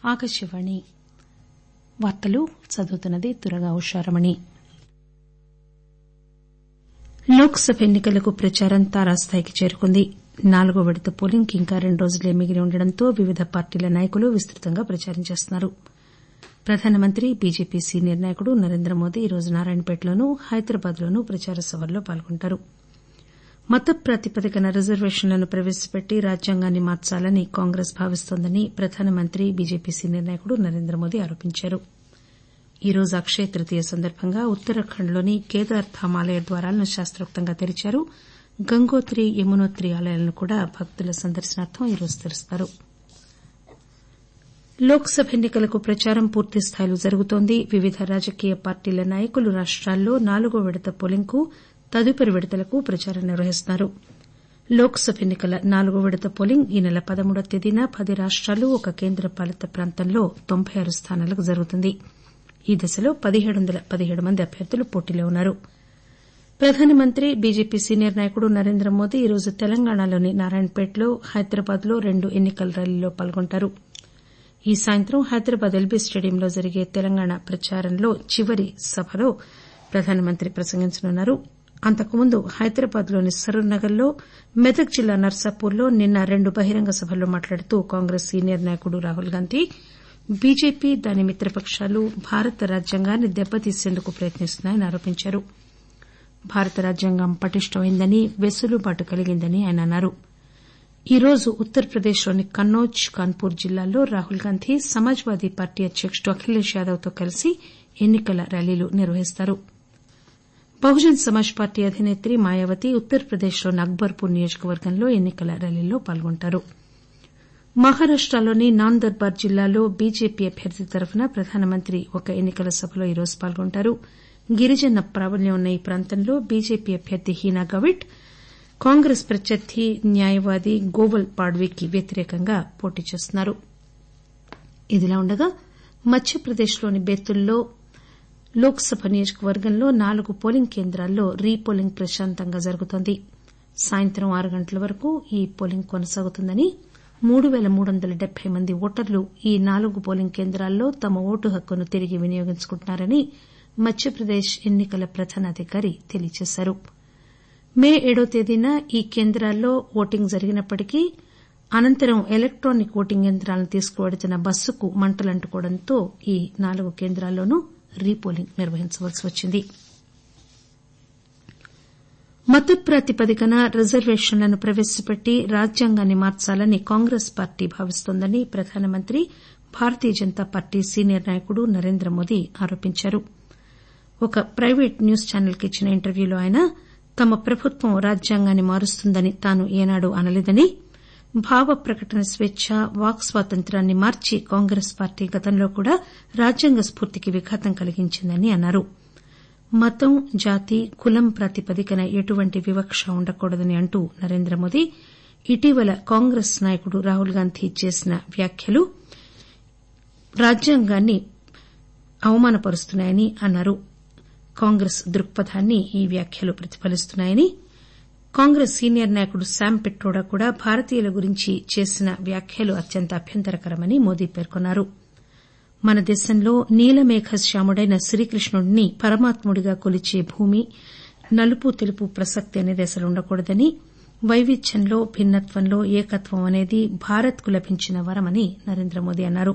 ఆకాశవాణి వార్తలు చదువుతున్నది దుర్గా ఉషారమణి లోక్ సభ ఎన్ని కలకు ప్రచారం తారాస్థాయికి చేరుకుంది నాలుగో విడత పోలింగ్ కి ఇంకా రెండు రోజులే మిగిలి ఉండడంతో వివిధ పార్టీల నాయకులు విస్తృతంగా ప్రచారం చేస్తున్నారు ప్రధానమంత్రి బీజేపీ సీనియర్ నాయకుడు నరేంద్రమోదీ ఈరోజు నారాయణపేటలోనూ హైదరాబాద్ లోనూ ప్రచార సభల్లో పాల్గొంటారు మత ప్రాతిపదికన రిజర్వేషన్లను ప్రవేశపెట్టి రాజ్యాంగాన్ని మార్చాలని కాంగ్రెస్ భావిస్తోందని ప్రధానమంత్రి బీజేపీ సీనియర్ నాయకుడు నరేంద్రమోదీ ఆరోపించారు ఈరోజు అక్షయ తృతీయ సందర్బంగా ఉత్తరాఖండ్ లోని కేదార్ ధామ్ ఆలయ ద్వారాలను శాస్తోక్తంగా తెరిచారు గంగోత్రి యమునోత్రి ఆలయాలను కూడా భక్తుల సందర్శనార్థం ఈరోజు తెరుస్తారు లోక్ సభ ఎన్ని కలకు ప్రచారం పూర్తిస్థాయిలో జరుగుతోంది వివిధ రాజకీయ పార్టీల నాయకులు రాష్టాల్లో నాలుగో విడత పోలింగ్ కు తదుపరి విడతలకు ప్రచారం నిర్వహిస్తున్నారు లోక్ సభ ఎన్ని కల నాలుగో విడత పోలింగ్ ఈ నెల పదమూడవ తేదీన పది రాష్టాలు ఒక కేంద్రపాలిత ప్రాంతంలో తొంభై ఆరు స్థానాలకు జరుగుతుంది ఈ దశలో పదిహేడు వందల పదిహేడు మంది అభ్యర్థులు పోటీలో ఉన్నారు ప్రధానమంత్రి బీజేపీ సీనియర్ నాయకుడు నరేంద్రమోదీ ఈరోజు తెలంగాణలోని నారాయణపేటలో హైదరాబాద్ లో రెండు ఎన్ని కల ర్యాలీల్లో పాల్గొంటారు ఈ సాయంత్రం హైదరాబాద్ ఎల్బీ స్టేడియంలో జరిగే తెలంగాణ ప్రచారంలో చివరి సభలో ప్రధానమంత్రి ప్రసంగించనున్నారు అంతకుముందు హైదరాబాద్ లోని సరూర్ లో మెదక్ జిల్లా నర్సాపూర్ లో నిన్న రెండు బహిరంగ సభల్లో మాట్లాడుతూ కాంగ్రెస్ సీనియర్ నాయకుడు రాహుల్ గాంధీ బీజేపీ దాని మిత్రపకాలు భారత రాజ్యాంగాన్ని దెబ్బతీసేందుకు ప్రయత్నిస్తున్నాయని ఆరోపించారు భారత రాజ్యాంగం పటిష్టమైందని వెసులుబాటు కలిగిందని ఆయన అన్నారు ఈరోజు ఉత్తరప్రదేశ్ లోని కన్నౌజ్ కాన్పూర్ జిల్లాల్లో రాహుల్ గాంధీ సమాజ్వాదీ పార్టీ అధ్యకుడు అఖిలేష్ యాదవ్ తో కలిసి ఎన్ని కల ర్యాలీలు నిర్వహిస్తారు బహుజన్ సమాజ్ పార్టీ అధినేత్రి మాయావతి ఉత్తరప్రదేశ్ లోని అక్బర్పూర్ నియోజకవర్గంలో ఎన్ని కల ర్యాలీల్లో పాల్గొంటారు మహారాష్టలోని నాన్ దర్బార్ జిల్లాలో బీజేపీ అభ్యర్థి తరఫున ప్రధానమంత్రి ఒక ఎన్ని కల సభలో ఈరోజు పాల్గొంటారు గిరిజన ప్రాబల్యం ఉన్న ఈ ప్రాంతంలో బీజేపీ అభ్యర్థి హీనా గవిట్ కాంగ్రెస్ ప్రత్యర్థి న్యాయవాది గోవల్ పాడ్వీకి వ్యతిరేకంగా పోటీ చేస్తున్నారు ఇదిలా ఉండగా మధ్యప్రదేశ్ లోని బేతుల్లో లోక్ సభ నియోజకవర్గంలో నాలుగు పోలింగ్ కేంద్రాల్లో రీ పోలింగ్ ప్రశాంతంగా జరుగుతోంది సాయంత్రం ఆరు గంటల వరకు ఈ పోలింగ్ కొనసాగుతుందని మూడు పేల మూడు వందల డెబ్బై మంది ఓటర్లు ఈ నాలుగు పోలింగ్ కేంద్రాల్లో తమ ఓటు హక్కును తిరిగి వినియోగించుకుంటున్నారని మధ్యప్రదేశ్ ఎన్ని కల ప్రధానాధికారి తెలియజేశారు మే ఏడో తేదీన ఈ కేంద్రాల్లో ఓటింగ్ జరిగినప్పటికీ అనంతరం ఎలక్టానిక్ ఓటింగ్ యంత్రాలను తీసుకువెడుతున్న బస్సుకు మంటలంటుకోవడంతో ఈ నాలుగు కేంద్రాల్లోనూ రీపోలింగ్ నిర్వహించవలసి వచ్చింది మత ప్రాతిపదికన రిజర్వేషన్లను ప్రవేశపెట్టి రాజ్యాంగాన్ని మార్చాలని కాంగ్రెస్ పార్టీ భావిస్తోందని ప్రధానమంత్రి భారతీయ జనతా పార్టీ సీనియర్ నాయకుడు నరేంద్రమోదీ ఆరోపించారు ఒక ప్రైవేట్ న్యూస్ ఛానల్ కి ఇచ్చిన ఇంటర్వ్యూలో ఆయన తమ ప్రభుత్వం రాజ్యాంగాన్ని మారుస్తుందని తాను ఏనాడూ అనలేదని భావ ప్రకటన స్వేచ్చ వాక్ స్వాతంత్ర్యాన్ని మార్చి కాంగ్రెస్ పార్టీ గతంలో కూడా రాజ్యాంగ స్పూర్తికి విఘాతం కలిగించిందని అన్నారు మతం జాతి కులం ప్రాతిపదికన ఎటువంటి వివక్ష ఉండకూడదని అంటూ నరేంద్రమోదీ ఇటీవల కాంగ్రెస్ నాయకుడు రాహుల్ గాంధీ చేసిన వ్యాఖ్యలు రాజ్యాంగాన్ని అవమానపరుస్తున్నాయని అన్నారు కాంగ్రెస్ దృక్పథాన్ని ఈ వ్యాఖ్యలు ప్రతిఫలిస్తున్నాయని కాంగ్రెస్ సీనియర్ నాయకుడు శామ్ పిట్రోడా కూడా భారతీయుల గురించి చేసిన వ్యాఖ్యలు అత్యంత అభ్యంతరకరమని మోదీ పేర్కొన్నారు మన దేశంలో నీలమేఘ శ్యాముడైన శ్రీకృష్ణుడిని పరమాత్ముడిగా కొలిచే భూమి నలుపు తెలుపు ప్రసక్తి అనేది అసలు ఉండకూడదని వైవిధ్యంలో భిన్నత్వంలో ఏకత్వం అనేది భారత్ కు లభించిన వరమని నరేంద్రమోదీ అన్నారు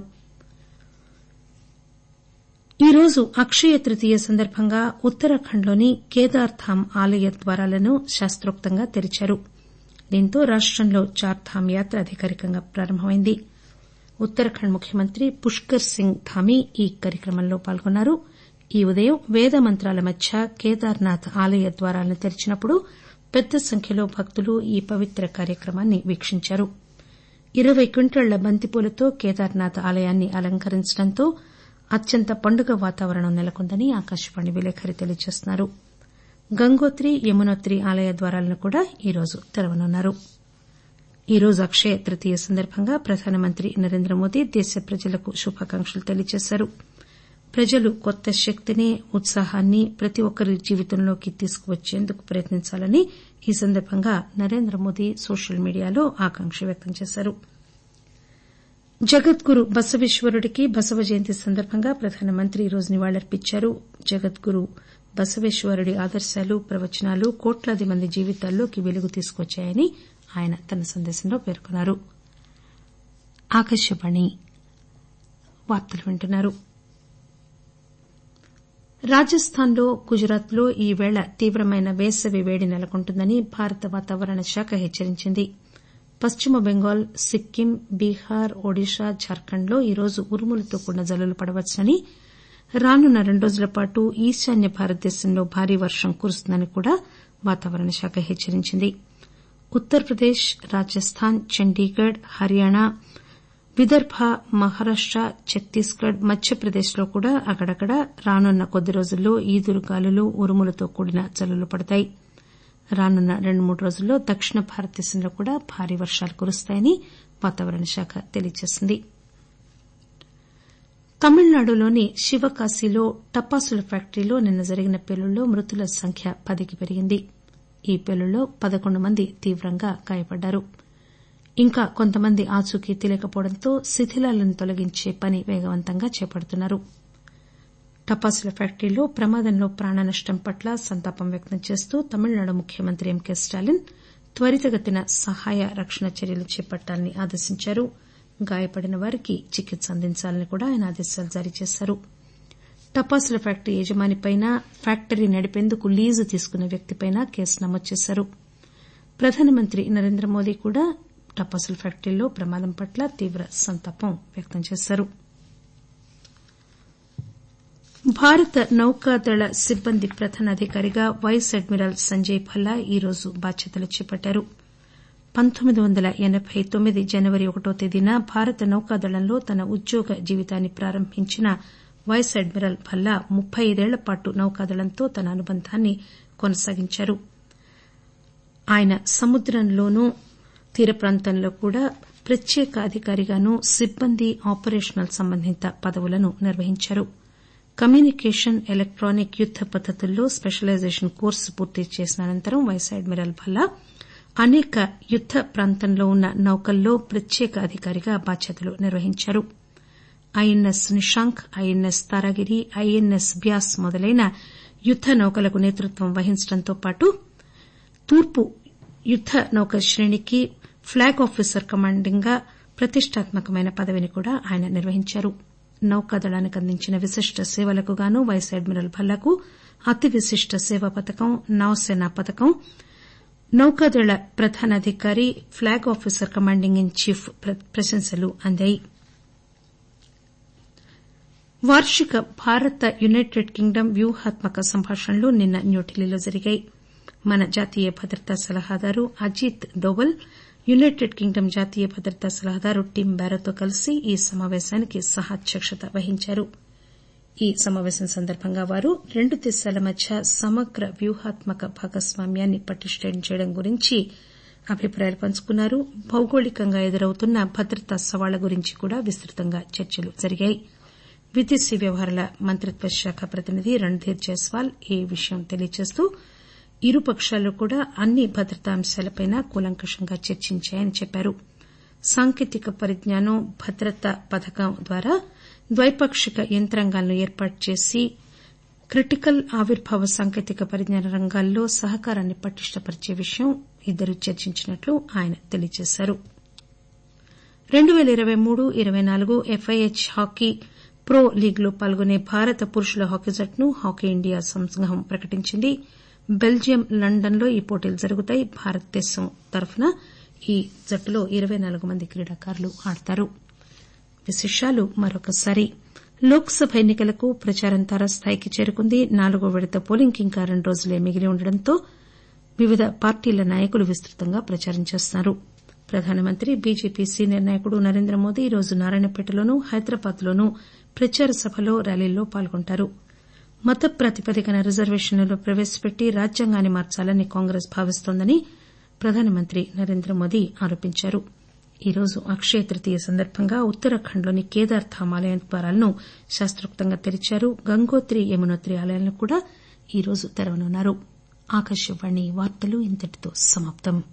ఈరోజు అక్షయ తృతీయ సందర్బంగా ఉత్తరాఖండ్ లోని కేదార్ ధామ్ ఆలయ ద్వారాలను శాస్తోక్తంగా తెరిచారు దీంతో రాష్టంలో చార్ధామ్ యాత్ర అధికారికంగా ప్రారంభమైంది ఉత్తరాఖండ్ ముఖ్యమంత్రి పుష్కర్ సింగ్ ధామీ ఈ కార్యక్రమంలో పాల్గొన్నారు ఈ ఉదయం వేద మంత్రాల మధ్య కేదార్నాథ్ ఆలయ ద్వారాలను తెరిచినప్పుడు పెద్ద సంఖ్యలో భక్తులు ఈ పవిత్ర కార్యక్రమాన్ని వీక్షించారు ఇరవై క్వింటాళ్ల బంతిపూలతో కేదార్నాథ్ ఆలయాన్ని అలంకరించడంతో అత్యంత పండుగ వాతావరణం నెలకొందని ఆకాశవాణి విలేకరి తెలియజేస్తున్నారు గంగోత్రి యమునోత్రి ఆలయ ద్వారాలను కూడా ఈరోజు తెరవనున్నారు ఈరోజు అక్షయ తృతీయ సందర్బంగా ప్రధానమంత్రి నరేంద్రమోదీ దేశ ప్రజలకు శుభాకాంక్షలు తెలియజేశారు ప్రజలు కొత్త శక్తిని ఉత్సాహాన్ని ప్రతి ఒక్కరి జీవితంలోకి తీసుకువచ్చేందుకు ప్రయత్నించాలని ఈ సందర్బంగా నరేంద్రమోదీ సోషల్ మీడియాలో ఆకాంక్ష వ్యక్తం చేశారు జగద్గురు బసవేశ్వరుడికి బసవ జయంతి సందర్భంగా ప్రధానమంత్రి ఈరోజు నివాళులర్పించారు జగద్గురు బసవేశ్వరుడి ఆదర్శాలు ప్రవచనాలు కోట్లాది మంది జీవితాల్లోకి వెలుగు తీసుకొచ్చాయని ఆయన తన సందేశంలో పేర్కొన్నారు రాజస్థాన్ లో గుజరాత్ లో ఈవేళ తీవ్రమైన వేసవి వేడి నెలకొంటుందని భారత వాతావరణ శాఖ హెచ్చరించింది పశ్చిమ బెంగాల్ సిక్కిం బీహార్ ఒడిశా జార్ఖండ్ లో ఈరోజు ఉరుములతో కూడిన జల్లులు పడవచ్చని రానున్న రెండు రోజుల పాటు ఈశాన్య భారతదేశంలో భారీ వర్షం కురుస్తుందని కూడా వాతావరణ శాఖ హెచ్చరించింది ఉత్తరప్రదేశ్ రాజస్థాన్ చండీగఢ్ హర్యానా విదర్భ మహారాష్ట ఛత్తీస్ గఢ్ మధ్యప్రదేశ్ లో కూడా అక్కడక్కడా రానున్న కొద్ది రోజుల్లో ఈదురుగాలులు ఉరుములతో కూడిన జల్లులు పడతాయి రానున్న రెండు మూడు రోజుల్లో దక్షిణ భారతదేశంలో కూడా భారీ వర్షాలు కురుస్తాయని వాతావరణ శాఖ తెలియజేసింది తమిళనాడులోని శివకాశిలో టపాసుల ఫ్యాక్టరీలో నిన్న జరిగిన పేలుళ్లో మృతుల సంఖ్య పదికి పెరిగింది ఈ పేలుళ్లో పదకొండు మంది తీవ్రంగా గాయపడ్డారు ఇంకా కొంతమంది ఆచూకీ తెలియకపోవడంతో శిథిలాలను తొలగించే పని పేగవంతంగా చేపడుతున్నారు టపాసుల ఫ్యాక్టరీలో ప్రమాదంలో ప్రాణనష్టం పట్ల సంతాపం వ్యక్తం చేస్తూ తమిళనాడు ముఖ్యమంత్రి ఎంకే స్టాలిన్ త్వరితగతిన సహాయ రక్షణ చర్యలు చేపట్టాలని ఆదేశించారు గాయపడిన వారికి చికిత్స అందించాలని కూడా ఆయన ఆదేశాలు జారీ చేశారు టపాసుల ఫ్యాక్టరీ యజమానిపైనా ఫ్యాక్టరీ నడిపేందుకు లీజు తీసుకున్న వ్యక్తిపైనా కేసు నమోదు చేశారు ప్రధానమంత్రి నరేంద్రమోదీ కూడా టపాసుల ఫ్యాక్టరీలో ప్రమాదం పట్ల తీవ్ర సంతాపం వ్యక్తం చేశారు భారత నౌకాదళ సిబ్బంది ప్రధానాధికారిగా వైస్ అడ్మిరల్ సంజయ్ భల్లా ఈరోజు బాధ్యతలు చేపట్టారు పంతొమ్మిది వందల ఎనబై తొమ్మిది జనవరి ఒకటో తేదీన భారత నౌకాదళంలో తన ఉద్యోగ జీవితాన్ని ప్రారంభించిన వైస్ అడ్మిరల్ భల్లా ముప్పై ఐదేళ్ల పాటు నౌకాదళంతో తన అనుబంధాన్ని కొనసాగించారు ఆయన సముద్రంలోనూ తీర ప్రాంతంలో కూడా ప్రత్యేక అధికారిగాను సిబ్బంది ఆపరేషనల్ సంబంధిత పదవులను నిర్వహించారు కమ్యూనికేషన్ ఎలక్టానిక్ యుద్ద పద్దతుల్లో స్పెషలైజేషన్ కోర్సు పూర్తి చేసిన అనంతరం వైస్ అడ్మిరల్ భల్లా అనేక యుద్ద ప్రాంతంలో ఉన్న నౌకల్లో ప్రత్యేక అధికారిగా బాధ్యతలు నిర్వహించారు INS Nishank INS Taragiri INS Beas మొదలైన యుద్ద నౌకలకు నేతృత్వం వహించడంతో పాటు తూర్పు యుద్ద నౌక శ్రేణికి ప్లాగ్ ఆఫీసర్ కమాండింగ్ గా ప్రతిష్టాత్మకమైన పదవిని కూడా ఆయన నిర్వహించారు నౌకాదళానికి అందించిన విశిష్ట సేవలకు గాను వైస్ అడ్మిరల్ భల్లాకు అతి విశిష్ట సేవా పథకం నౌసేన పథకం నౌకాదళ ప్రధానాధికారి flag officer commanding in chief ప్రశంసలు అందాయి వార్షిక భారత యునైటెడ్ కింగ్డమ్ వ్యూహాత్మక సంభాషణలు నిన్న న్యూఢిల్లీలో జరిగాయి మన జాతీయ భద్రతా సలహాదారు అజిత్ దోవల్ యునైటెడ్ కింగ్డమ్ జాతీయ భద్రతా సలహాదారు టిమ్ బ్యారోతో కలిసి ఈ సమాపేశానికి సహ అధ్యక్షత వహించారు ఈ సమాపేశం సందర్భంగా వారు రెండు దేశాల మధ్య సమగ్ర వ్యూహాత్మక భాగస్వామ్యాన్ని పటిష్టం చేయడం గురించి అభిప్రాయాలు పంచుకున్నారు భౌగోళికంగా ఎదురవుతున్న భద్రతా సవాళ్ల గురించి కూడా విస్తృతంగా చర్చలు జరిగాయి విదేశీ వ్యవహారాల మంత్రిత్వ శాఖ ప్రతినిధి రణ్దీర్ జైస్వాల్ ఈ విషయం తెలియజేస్తూ ఇరు పక్షాలు కూడా అన్ని భద్రతా అంశాలపై కూలంకషంగా చర్చించాయని చెప్పారు సాంకేతిక పరిజ్ఞానం భద్రతా పథకం ద్వారా ద్వైపాక్షిక యంత్రాంగాలను ఏర్పాటు చేసి క్రిటికల్ ఆవిర్భావ సాంకేతిక పరిజ్ఞాన రంగాల్లో సహకారాన్ని పటిష్టపరిచే విషయం ఇద్దరూ చర్చించినట్లు ఆయన తెలియజేశారు రెండు పేల ఇరవై మూడు ఇరవై నాలుగు ఎఫ్ఐహెచ్ హాకీ ప్రో లీగ్ లో పాల్గొనే భారత పురుషుల హాకీ జట్టును హాకీ ఇండియా సంఘం ప్రకటించింది బెల్జియం లండన్ లో ఈ పోటీలు జరుగుతాయి భారతదేశం తరఫున ఈ జట్టులో ఇరవై నాలుగు మంది క్రీడాకారులు ఆడతారు విశేషాలు మరొకసారి లోక్ సభ ఎన్ని కలకు ప్రచారం తారాస్థాయికి చేరుకుంది నాలుగో విడత పోలింగ్ కి ఇంకా రెండు రోజులే మిగిలి ఉండడంతో వివిధ పార్టీల నాయకులు విస్తృతంగా ప్రచారం చేస్తున్నారు ప్రధానమంత్రి బీజేపీ సీనియర్ నాయకుడు నరేంద్రమోదీ ఈరోజు నారాయణపేటలోనూ హైదరాబాద్ లోనూ ప్రచార సభలో ర్యాలీల్లో పాల్గొంటారు మత ప్రాతిపదికన రిజర్వేషన్లను ప్రవేశపెట్టి రాజ్యాంగాన్ని మార్చాలని కాంగ్రెస్ భావిస్తోందని ప్రధానమంత్రి నరేంద్రమోదీ ఆరోపించారు ఈరోజు అక్షయ తృతీయ సందర్భంగా ఉత్తరాఖండ్ లోని కేదార్ ధామ్ ఆలయం ద్వారాలను శాస్తోక్తంగా తెరిచారు గంగోత్రి యమునోత్రి ఆలయాలను కూడా ఈరోజు తెరవనున్నారు